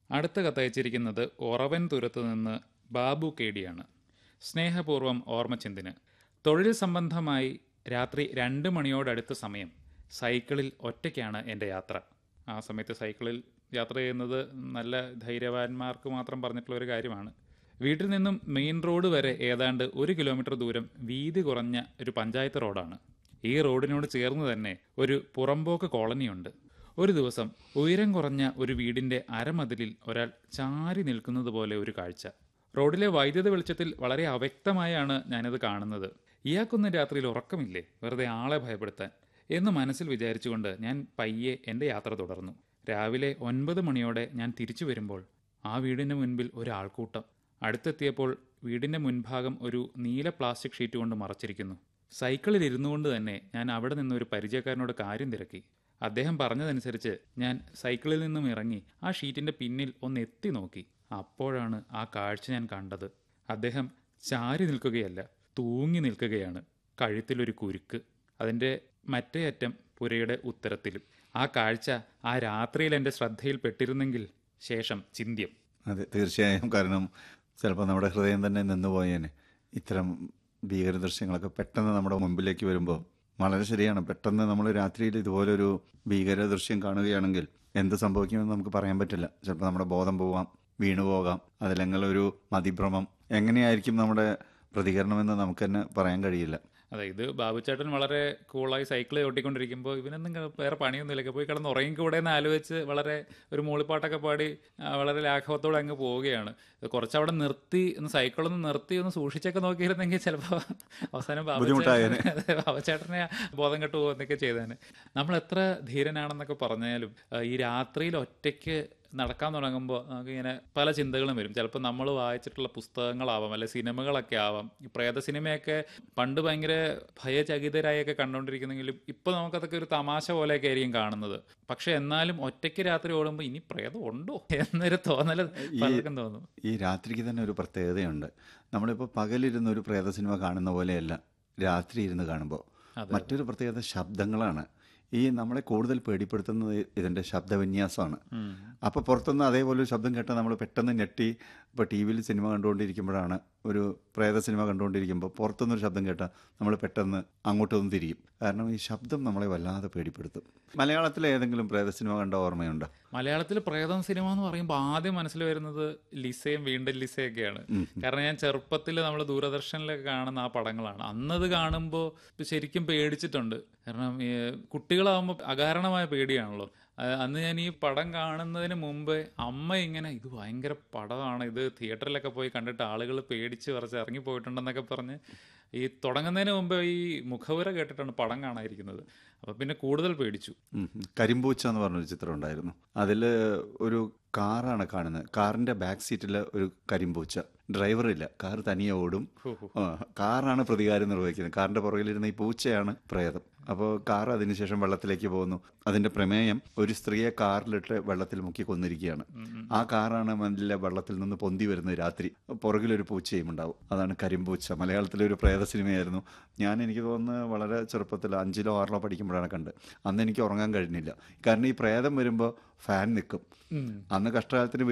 അടുത്ത കത്തയച്ചിരിക്കുന്നത് ഒറവൻ തുരത്ത് നിന്ന് ബാബു കെ ഡിയാണ് സ്നേഹപൂർവ്വം ഓർമ്മചിന്തിന് തൊഴിൽ സംബന്ധമായി രാത്രി രണ്ട് മണിയോടടുത്ത സമയം സൈക്കിളിൽ ഒറ്റയ്ക്കാണ് എൻ്റെ യാത്ര ആ സമയത്ത് സൈക്കിളിൽ യാത്ര ചെയ്യുന്നത് നല്ല ധൈര്യവാന്മാർക്ക് മാത്രം പറഞ്ഞിട്ടുള്ള ഒരു കാര്യമാണ് വീട്ടിൽ നിന്നും മെയിൻ റോഡ് വരെ ഏതാണ്ട് ഒരു കിലോമീറ്റർ ദൂരം വീതി കുറഞ്ഞ ഒരു പഞ്ചായത്ത് റോഡാണ് ഈ റോഡിനോട് ചേർന്ന് തന്നെ ഒരു പുറമ്പോക്ക് കോളനിയുണ്ട് ഒരു ദിവസം ഉയരം കുറഞ്ഞ ഒരു വീടിന്റെ അരമതിലിൽ ഒരാൾ ചാരി നിൽക്കുന്നത് പോലെ ഒരു കാഴ്ച റോഡിലെ വൈദ്യുത വെളിച്ചത്തിൽ വളരെ അവ്യക്തമായാണ് ഞാനത് കാണുന്നത് ഇയാൾക്കൊന്നും രാത്രിയിൽ ഉറക്കമില്ലേ വെറുതെ ആളെ ഭയപ്പെടുത്താൻ എന്ന് മനസ്സിൽ വിചാരിച്ചുകൊണ്ട് ഞാൻ പയ്യെ എൻ്റെ യാത്ര തുടർന്നു രാവിലെ ഒൻപത് മണിയോടെ ഞാൻ തിരിച്ചു വരുമ്പോൾ ആ വീടിന് മുൻപിൽ ഒരു ആൾക്കൂട്ടം അടുത്തെത്തിയപ്പോൾ വീടിന്റെ മുൻഭാഗം ഒരു നീല പ്ലാസ്റ്റിക് ഷീറ്റ് കൊണ്ട് മറച്ചിരിക്കുന്നു സൈക്കിളിൽ ഇരുന്നു കൊണ്ട് തന്നെ ഞാൻ അവിടെ നിന്ന് ഒരു പരിചയക്കാരനോട് കാര്യം തിരക്കി അദ്ദേഹം പറഞ്ഞതനുസരിച്ച് ഞാൻ സൈക്കിളിൽ നിന്നും ഇറങ്ങി ആ ഷീറ്റിന്റെ പിന്നിൽ ഒന്ന് എത്തി നോക്കി അപ്പോഴാണ് ആ കാഴ്ച ഞാൻ കണ്ടത് അദ്ദേഹം ചാരി നിൽക്കുകയല്ല തൂങ്ങി നിൽക്കുകയാണ് കഴുത്തിലൊരു കുരുക്ക് അതിൻ്റെ മറ്റേ അറ്റം പുരയുടെ ഉത്തരത്തിലും ആ കാഴ്ച ആ രാത്രിയിൽ എൻ്റെ ശ്രദ്ധയിൽപ്പെട്ടിരുന്നെങ്കിൽ ശേഷം ചിന്ത്യം അതെ തീർച്ചയായും കാരണം ചിലപ്പോൾ നമ്മുടെ ഹൃദയം തന്നെ നിന്നുപോയേനെ ഇത്തരം ഭീകര ദൃശ്യങ്ങളൊക്കെ പെട്ടെന്ന് നമ്മുടെ മുമ്പിലേക്ക് വരുമ്പോൾ വളരെ ശരിയാണ് പെട്ടെന്ന് നമ്മൾ രാത്രിയിൽ ഇതുപോലൊരു ഭീകര ദൃശ്യം കാണുകയാണെങ്കിൽ എന്ത് സംഭവിക്കുമെന്ന് നമുക്ക് പറയാൻ പറ്റില്ല ചിലപ്പോൾ നമ്മുടെ ബോധം പോവാം വീണു പോകാം അതല്ലെങ്കിൽ ഒരു മതിഭ്രമം എങ്ങനെയായിരിക്കും നമ്മുടെ പ്രതികരണമെന്ന് നമുക്ക് തന്നെ പറയാൻ കഴിയില്ല അതെ ഇത് ബാബുച്ചേട്ടൻ വളരെ കൂളായി സൈക്കിൾ ഓട്ടിക്കൊണ്ടിരിക്കുമ്പോൾ ഇവനൊന്നും ക- വേറെ പണിയൊന്നുമില്ല പോയി കിടന്ന് ഉറങ്ങിക്കൂടെ എന്ന് ആലോചിച്ച് വളരെ ഒരു മൂളിപ്പാട്ടൊക്കെ പാടി ആ, വളരെ ലാഘവത്തോടെ അങ്ങ് പോവുകയാണ് ഇത് കുറച്ച് അവിടെ നിർത്തി ഒന്ന് സൈക്കിളൊന്ന് നിർത്തി ഒന്ന് സൂക്ഷിച്ചൊക്കെ നോക്കിയിരുന്നെങ്കിൽ ചിലപ്പോൾ അവസാനം ബുദ്ധിമുട്ടായേനെ. അതെ, ബാബുച്ചേട്ടനെ ബോധം കെട്ടു പോകുന്നൊക്കെ ചെയ്തേനെ നമ്മൾ എത്ര ധീരനാണെന്നൊക്കെ പറഞ്ഞാലും ആ, ഈ രാത്രിയിൽ ഒറ്റയ്ക്ക് നടക്കാൻ തുടങ്ങുമ്പോൾ നമുക്ക് ഇങ്ങനെ പല ചിന്തകളും വരും ചിലപ്പോൾ നമ്മൾ വായിച്ചിട്ടുള്ള പുസ്തകങ്ങളാവാം അല്ലെ സിനിമകളൊക്കെ ആവാം ഈ പ്രേത സിനിമയൊക്കെ പണ്ട് ഭയങ്കര ഭയചകിതരായൊക്കെ കണ്ടുകൊണ്ടിരിക്കുന്നെങ്കിലും ഇപ്പോൾ നമുക്കതൊക്കെ ഒരു തമാശ പോലെയൊക്കെ ആയിരിക്കും കാണുന്നത് പക്ഷെ എന്നാലും ഒറ്റയ്ക്ക് രാത്രി ഓടുമ്പോൾ ഇനി പ്രേതം ഉണ്ടോ എന്നൊരു തോന്നൽ പലർക്കും തോന്നും ഈ രാത്രിക്ക് തന്നെ ഒരു പ്രത്യേകതയുണ്ട് നമ്മളിപ്പോൾ പകലിരുന്ന് ഒരു പ്രേത സിനിമ കാണുന്ന പോലെയല്ല രാത്രി ഇരുന്ന് കാണുമ്പോൾ അതെ. മറ്റൊരു പ്രത്യേകത ശബ്ദങ്ങളാണ് ഈ നമ്മളെ കൂടുതൽ പേടിപ്പെടുത്തുന്നത് ഇതിൻ്റെ ശബ്ദവിന്യാസമാണ് ഉം. അപ്പോൾ പുറത്തുനിന്ന് അതേപോലെ ഒരു ശബ്ദം കേട്ടാൽ നമ്മൾ പെട്ടെന്ന് ഞെട്ടി ഇപ്പോൾ ടി വിയിൽ സിനിമ കണ്ടുകൊണ്ടിരിക്കുമ്പോഴാണ് ഒരു പ്രേത സിനിമ കണ്ടുകൊണ്ടിരിക്കുമ്പോൾ പുറത്തുനിന്നൊരു ശബ്ദം കേട്ടാൽ നമ്മൾ പെട്ടെന്ന് അങ്ങോട്ടൊന്ന് തിരിയും കാരണം ഈ ശബ്ദം നമ്മളെ വല്ലാതെ പേടിപ്പെടുത്തും മലയാളത്തിലെ ഏതെങ്കിലും പ്രേത സിനിമ കണ്ട ഓർമ്മയുണ്ടോ മലയാളത്തിൽ പ്രേതം സിനിമ എന്ന് പറയുമ്പോൾ ആദ്യം മനസ്സിൽ വരുന്നത് ലിസയും വീണ്ടും ലിസയൊക്കെയാണ് കാരണം ഞാൻ ചെറുപ്പത്തിൽ നമ്മൾ ദൂരദർശനിലൊക്കെ കാണുന്ന ആ പടങ്ങളാണ് അന്നത് കാണുമ്പോൾ ശരിക്കും പേടിച്ചിട്ടുണ്ട് കാരണം ഈ കുട്ടികളാവുമ്പോൾ അകാരണമായ പേടിയാണല്ലോ ആ, അന്ന് ഞാൻ ഈ പടം കാണുന്നതിന് മുമ്പ് അമ്മ ഇങ്ങനെ ഇത് ഭയങ്കര പടമാണ് ഇത് തിയേറ്ററിലൊക്കെ പോയി കണ്ടിട്ട് ആളുകൾ പേടിച്ച് കുറച്ച് ഇറങ്ങി പോയിട്ടുണ്ടെന്നൊക്കെ പറഞ്ഞ് ഈ തുടങ്ങുന്നതിന് മുമ്പ് ഈ മുഖവുര കേട്ടിട്ടാണ് പടം കാണാതിരിക്കുന്നത് അപ്പം പിന്നെ കൂടുതൽ പേടിച്ചു ഉം ഉം. കരിമ്പൂച്ച എന്ന് പറഞ്ഞൊരു ചിത്രം ഉണ്ടായിരുന്നു അതിൽ ഒരു കാറാണ് കാണുന്നത് കാറിന്റെ ബാക്ക് സീറ്റിൽ ഒരു കരിമ്പൂച്ച ഡ്രൈവറില്ല കാർ തനിയെ ഓടും ഹോ, ഹോ. ആ, കാറാണ് പ്രതികാരം നിർവഹിക്കുന്നത് കാറിന്റെ പുറകിലിരുന്ന ഈ പൂച്ചയാണ് പ്രേതം അപ്പോൾ കാർ അതിനുശേഷം വെള്ളത്തിലേക്ക് പോകുന്നു അതിന്റെ പ്രമേയം ഒരു സ്ത്രീയെ കാറിലിട്ട് വെള്ളത്തിൽ മുക്കി കൊന്നിരിക്കുകയാണ് ആ കാറാണ് മെല്ലെ വെള്ളത്തിൽ നിന്ന് പൊന്തി വരുന്നത് രാത്രി പുറകിലൊരു പൂച്ചയും ഉണ്ടാവും അതാണ് കരിമ്പൂച്ച മലയാളത്തിലെ ഒരു പ്രേത സിനിമയായിരുന്നു ഞാൻ എനിക്ക് തോന്നുന്നു വളരെ ചെറുപ്പത്തിൽ അഞ്ചിലോ ആറിലോ പഠിക്കുമ്പോഴാണ് കണ്ട് അന്ന് എനിക്ക് ഉറങ്ങാൻ കഴിഞ്ഞില്ല കാരണം ഈ പ്രേതം വരുമ്പോൾ ഫാൻ നിൽക്കും ഉം. അന്ന് കഷ്ടകാലത്തിന്